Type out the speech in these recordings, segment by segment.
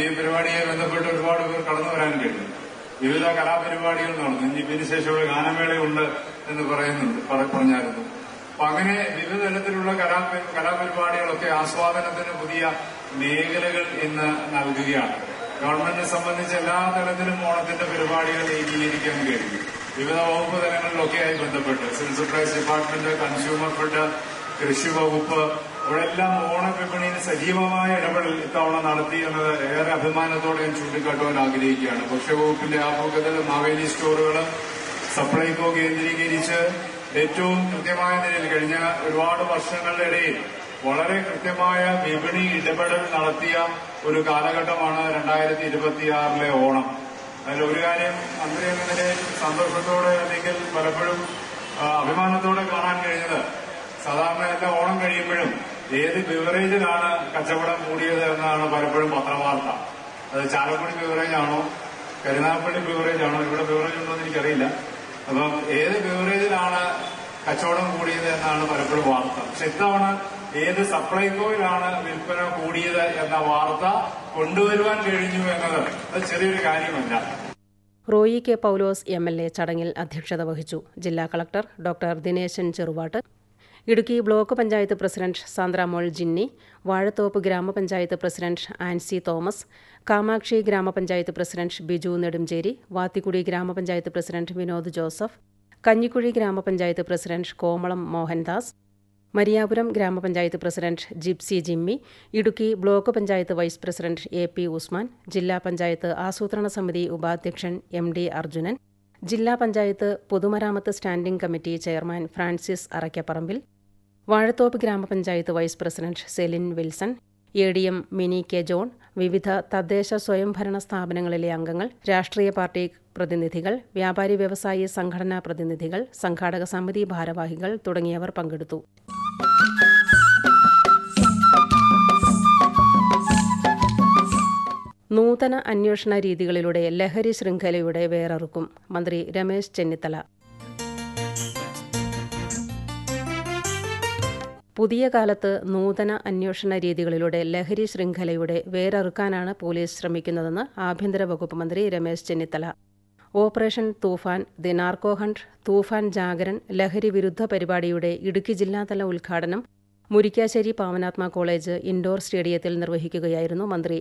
ഈ പരിപാടിയെ ബന്ധപ്പെട്ട് ഒരുപാട് പേർ കടന്നു വരാൻ കഴിഞ്ഞു വിവിധ കലാപരിപാടികൾ നടന്നു ഇനി ഇതിന് ശേഷം ഇവിടെ ഗാനമേളയുണ്ട് എന്ന് പറയുന്നുണ്ട് പറ- പറഞ്ഞായിരുന്നു അപ്പൊ അങ്ങനെ വിവിധ തരത്തിലുള്ള കലാ കലാപരിപാടികളൊക്കെ ആസ്വാദനത്തിന് പുതിയ മേഖലകൾ ഇന്ന് നൽകുകയാണ് ഗവൺമെന്റിനെ സംബന്ധിച്ച് എല്ലാ തലത്തിലും ഓണത്തിന്റെ പരിപാടികൾ ഏകീകരിക്കാൻ കഴിഞ്ഞു വിവിധ വകുപ്പ് തലങ്ങളിലൊക്കെയായി ബന്ധപ്പെട്ട് civil supplies department consumer fed കൃഷി വകുപ്പ് ഇവിടെല്ലാം ഓണവിപണിയിൽ സജീവമായ ഇടപെടൽ ഇത്തവണ നടത്തി എന്നത് ഏറെ അഭിമാനത്തോടെ ഞാൻ ചൂണ്ടിക്കാട്ടുവാൻ ആഗ്രഹിക്കുകയാണ് ഭക്ഷ്യവകുപ്പിന്റെ ആഭിമുഖ്യത്തിൽ മാവേലി സ്റ്റോറുകൾ സപ്ലൈകോ കേന്ദ്രീകരിച്ച് ഏറ്റവും കൃത്യമായ നിലയിൽ കഴിഞ്ഞ ഒരുപാട് വർഷങ്ങളുടെ ഇടയിൽ വളരെ കൃത്യമായ വിപണി ഇടപെടൽ നടത്തിയ ഒരു കാലഘട്ടമാണ് രണ്ടായിരത്തി ഇരുപത്തിയാറിലെ ഓണം അതിൽ ഒരു കാര്യം മന്ത്രി എന്ന നിലയിൽ സന്തോഷത്തോടെ അല്ലെങ്കിൽ പലപ്പോഴും ആ, അഭിമാനത്തോടെ കാണാൻ കഴിഞ്ഞത് സാധാരണ എല്ലാ ഓണം കഴിയുമ്പോഴും ഏത് ബിവറേജിലാണ് കച്ചവടം കൂടിയത് എന്നാണ് പലപ്പോഴും പത്രവാർത്ത അത് ചാലക്കുടി ബിവറേജ് ആണോ കരുനാഗപ്പള്ളി ബിവറേജ് ആണോ ഇവിടെ ബിവറേജ് ഉണ്ടോ എന്ന് എനിക്കറിയില്ല അപ്പം ഏത് ബിവറേജിലാണ് കച്ചവടം കൂടിയത് എന്നാണ് പലപ്പോഴും വാർത്ത പക്ഷെ ഇത്തവണ ഏത് സപ്ലൈകോയിലാണ് വിൽപ്പന കൂടിയത് എന്ന വാർത്ത കൊണ്ടുവരുവാൻ കഴിഞ്ഞു എന്നത് അത് ചെറിയൊരു കാര്യമല്ല Roy K Paulose M L A ചടങ്ങിൽ അധ്യക്ഷത വഹിച്ചു ജില്ലാ collector doctor Dineshan Cheruvattu Idukki block panchayat president Sandramol Jinny Vazhathope grama panchayat president Ancy Thomas Kamakshi ഗ്രാമപഞ്ചായത്ത് പ്രസിഡന്റ് ബിജു നെടുംചേരി വാത്തിക്കുടി ഗ്രാമപഞ്ചായത്ത് പ്രസിഡന്റ് വിനോദ് ജോസഫ് കഞ്ഞിക്കുഴി ഗ്രാമപഞ്ചായത്ത് president Komalam Mohandas Mariyapuram grama panchayat president Gipsy Jimmy Idukki block panchayat vice president A P Usman ജില്ലാ പഞ്ചായത്ത് ആസൂത്രണ സമിതി ഉപാധ്യക്ഷൻ എം ഡി അർജുനൻ ജില്ലാ പഞ്ചായത്ത് പൊതുമരാമത്ത് standing committee chairman Francis Arakkaparambil Vazhathope grama panchayat vice president Celine Wilson A D M Mini K John വിവിധ തദ്ദേശ സ്വയംഭരണ സ്ഥാപനങ്ങളിലെ അംഗങ്ങൾ രാഷ്ട്രീയ പാർട്ടി പ്രതിനിധികൾ വ്യാപാരി വ്യവസായി സംഘടനാ പ്രതിനിധികൾ സംഘാടക സമിതി ഭാരവാഹികൾ തുടങ്ങിയവർ പങ്കെടുത്തു നൂതന അന്വേഷണ രീതികളിലൂടെ ലഹരി ശൃംഖലയുടെ വേററുക്കും മന്ത്രി രമേശ് ചെന്നിത്തല പുതിയ കാലത്ത് നൂതന അന്വേഷണ രീതികളിലൂടെ ലഹരി ശൃംഖലയുടെ വേരറുക്കാനാണ് പോലീസ് ശ്രമിക്കുന്നതെന്ന് ആഭ്യന്തര വകുപ്പ് മന്ത്രി Ramesh Chennithala operation Toofan the narco hunt Toofan Jagaran ലഹരി വിരുദ്ധ പരിപാടിയുടെ ഇടുക്കി ജില്ലാതല ഉദ്ഘാടനം മുരിക്കാശ്ശേരി പാവനാത്മ കോളേജ് ഇൻഡോർ സ്റ്റേഡിയത്തിൽ നിർവഹിക്കുകയായിരുന്നു മന്ത്രി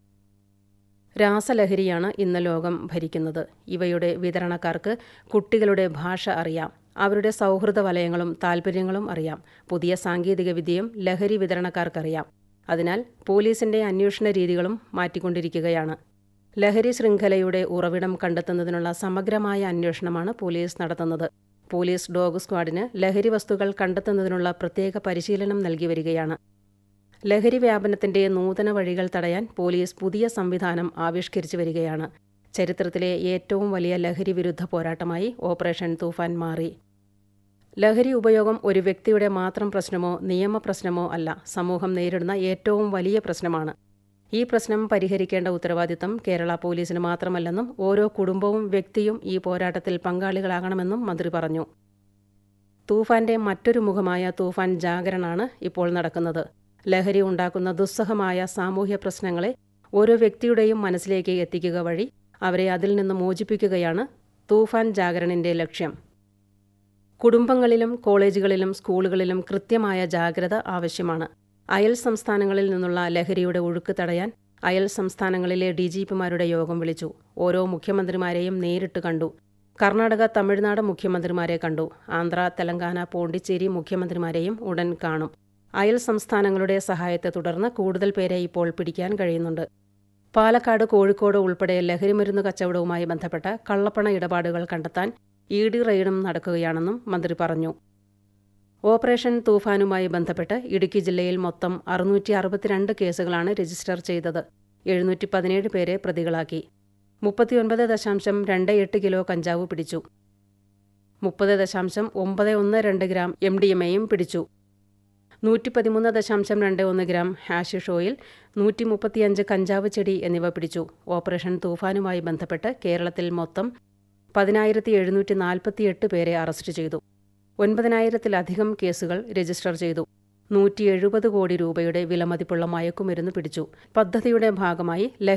രാസലഹരിയാണ് ഇന്ന് ലോകം ഭരിക്കുന്നത് ഇവയുടെ വിതരണക്കാർക്ക് കുട്ടികളുടെ ഭാഷ അറിയാം അവരുടെ സൗഹൃദ വലയങ്ങളും താൽപ്പര്യങ്ങളും അറിയാം പുതിയ സാങ്കേതികവിദ്യയും ലഹരി വിതരണക്കാർക്കറിയാം അതിനാൽ പോലീസിന്റെ അന്വേഷണ രീതികളും മാറ്റിക്കൊണ്ടിരിക്കുകയാണ് ലഹരി ശൃംഖലയുടെ ഉറവിടം കണ്ടെത്തുന്നതിനുള്ള സമഗ്രമായ അന്വേഷണമാണ് പോലീസ് നടത്തുന്നത് പോലീസ് ഡോഗ് സ്ക്വാഡിന് ലഹരി വസ്തുക്കൾ കണ്ടെത്തുന്നതിനുള്ള പ്രത്യേക പരിശീലനം നൽകി വരികയാണ് ലഹരി വ്യാപനത്തിന്റെ നൂതന വഴികൾ തടയാൻ പോലീസ് പുതിയ സംവിധാനം ആവിഷ്കരിച്ചു വരികയാണ് ചരിത്രത്തിലെ ഏറ്റവും വലിയ ലഹരി വിരുദ്ധ പോരാട്ടമായി ഓപ്പറേഷൻ തൂഫാൻ മാറി ലഹരി ഉപയോഗം ഒരു വ്യക്തിയുടെ മാത്രം പ്രശ്നമോ നിയമപ്രശ്നമോ അല്ല സമൂഹം നേരിടുന്ന ഏറ്റവും വലിയ പ്രശ്നമാണ് ഈ പ്രശ്നം പരിഹരിക്കേണ്ട ഉത്തരവാദിത്തം കേരള പോലീസിന് മാത്രമല്ലെന്നും ഓരോ കുടുംബവും വ്യക്തിയും ഈ പോരാട്ടത്തിൽ പങ്കാളികളാകണമെന്നും മന്ത്രി പറഞ്ഞു തൂഫാന്റെ മറ്റൊരു മുഖമായ തൂഫാൻ ജാഗരണാണ് ഇപ്പോൾ നടക്കുന്നത് ലഹരി ഉണ്ടാക്കുന്ന ദുസ്സഹമായ സാമൂഹ്യ പ്രശ്നങ്ങളെ ഓരോ വ്യക്തിയുടെയും മനസ്സിലേക്ക് എത്തിക്കുക വഴി അവരെ അതിൽ നിന്ന് മോചിപ്പിക്കുകയാണ് തൂഫാൻ ജാഗരണിന്റെ ലക്ഷ്യം കുടുംബങ്ങളിലും കോളേജുകളിലും സ്കൂളുകളിലും കൃത്യമായ ജാഗ്രത ആവശ്യമാണ് അയൽ സംസ്ഥാനങ്ങളിൽ നിന്നുള്ള ലഹരിയുടെ ഒഴുക്ക് തടയാൻ അയൽ സംസ്ഥാനങ്ങളിലെ ഡി ജി പിമാരുടെ യോഗം വിളിച്ചു ഓരോ മുഖ്യമന്ത്രിമാരെയും നേരിട്ട് കണ്ടു കർണാടക തമിഴ്നാട് മുഖ്യമന്ത്രിമാരെ കണ്ടു ആന്ധ്ര തെലങ്കാന പോണ്ടിച്ചേരി മുഖ്യമന്ത്രിമാരെയും ഉടൻ കാണും അയൽ സംസ്ഥാനങ്ങളുടെ സഹായത്തെ തുടർന്ന് കൂടുതൽ പേരെ ഇപ്പോൾ പിടിക്കാൻ കഴിയുന്നുണ്ട് പാലക്കാട് കോഴിക്കോട് ഉൾപ്പെടെ ലഹരിമരുന്ന് കച്ചവടവുമായി ബന്ധപ്പെട്ട കള്ളപ്പണ ഇടപാടുകൾ കണ്ടെത്താൻ ഇ ഡി റെയ്ഡും നടക്കുകയാണെന്നും മന്ത്രി പറഞ്ഞു ഓപ്പറേഷൻ തൂഫാനുമായി ബന്ധപ്പെട്ട് ഇടുക്കി ജില്ലയിൽ മൊത്തം അറുന്നൂറ്റി അറുപത്തിരണ്ട് കേസുകളാണ് രജിസ്റ്റർ ചെയ്തത് എഴുന്നൂറ്റി പതിനേഴ് പേരെ പ്രതികളാക്കി മുപ്പത്തിയൊൻപത് ദശാംശം രണ്ട് എട്ട് കിലോ കഞ്ചാവ് പിടിച്ചു മുപ്പത് ദശാംശം ഒമ്പത് ഒന്ന് രണ്ട് ഗ്രാം എം ഡി എം എയും പിടിച്ചു നൂറ്റി പതിമൂന്ന് ദശാംശം രണ്ട് ഒന്ന് ഗ്രാം ഹാഷിഷ് ഓയിൽ നൂറ്റി മുപ്പത്തിയഞ്ച് കഞ്ചാവ് ചെടി എന്നിവ പിടിച്ചു ഓപ്പറേഷൻ തൂഫാനുമായി ബന്ധപ്പെട്ട് കേരളത്തിൽ മൊത്തം പതിനായിരത്തി എഴുന്നൂറ്റി നാൽപ്പത്തിയെട്ട് പേരെ അറസ്റ്റ് ചെയ്തു ഒൻപതിനായിരത്തിലധികം കേസുകൾ രജിസ്റ്റർ ചെയ്തു നൂറ്റി എഴുപത് കോടി രൂപയുടെ വിലമതിപ്പുള്ള മയക്കുമരുന്ന് പിടിച്ചു പദ്ധതിയുടെ ഭാഗമായി